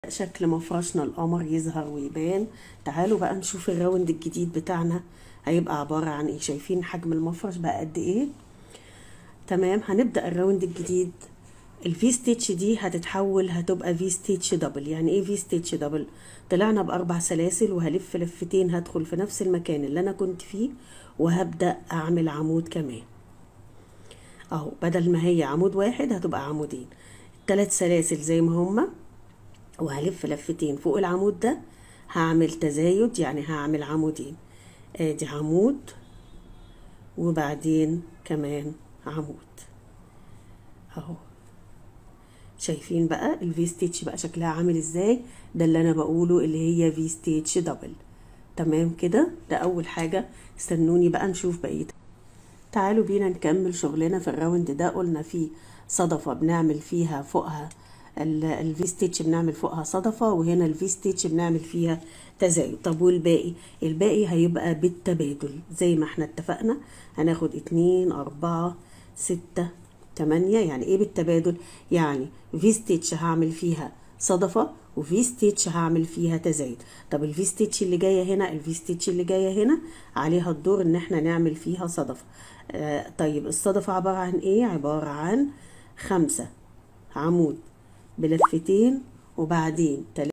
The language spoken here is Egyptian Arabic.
شكل مفرشنا القمر يظهر ويبان تعالوا بقى نشوف الراوند الجديد بتاعنا هيبقى عبارة عن ايه شايفين حجم المفرش بقى قد ايه تمام هنبدأ الراوند الجديد الفي ستيتش دي هتتحول هتبقى في ستيتش دبل يعني ايه في ستيتش دبل طلعنا باربع سلاسل وهلف لفتين هدخل في نفس المكان اللي انا كنت فيه وهبدأ اعمل عمود كمان اهو بدل ما هي عمود واحد هتبقى عمودين التلات سلاسل زي ما هما وهلف لفتين فوق العمود ده هعمل تزايد يعني هعمل عمودين ادي عمود وبعدين كمان عمود اهو شايفين بقى الفي ستيتش بقى شكلها عامل ازاي ده اللي انا بقوله اللي هي في ستيتش دبل تمام كده ده اول حاجه استنوني بقى نشوف بقيه تعالوا بينا نكمل شغلنا في الراوند ده قلنا فيه صدفه بنعمل فيها فوقها الفي ستيتش بنعمل فوقها صدفه وهنا الفي ستيتش بنعمل فيها تزايد طب والباقي الباقي هيبقى بالتبادل زي ما احنا اتفقنا هناخد اتنين اربعة ستة تمانية يعني ايه بالتبادل يعني في ستيتش هعمل فيها صدفة وفي ستيتش هعمل فيها تزايد طب الفي ستيتش اللي جاية هنا الفي ستيتش اللي جاية هنا عليها الدور ان احنا نعمل فيها صدفة آه طيب الصدفة عبارة عن ايه عبارة عن خمسة عمود بلفتين وبعدين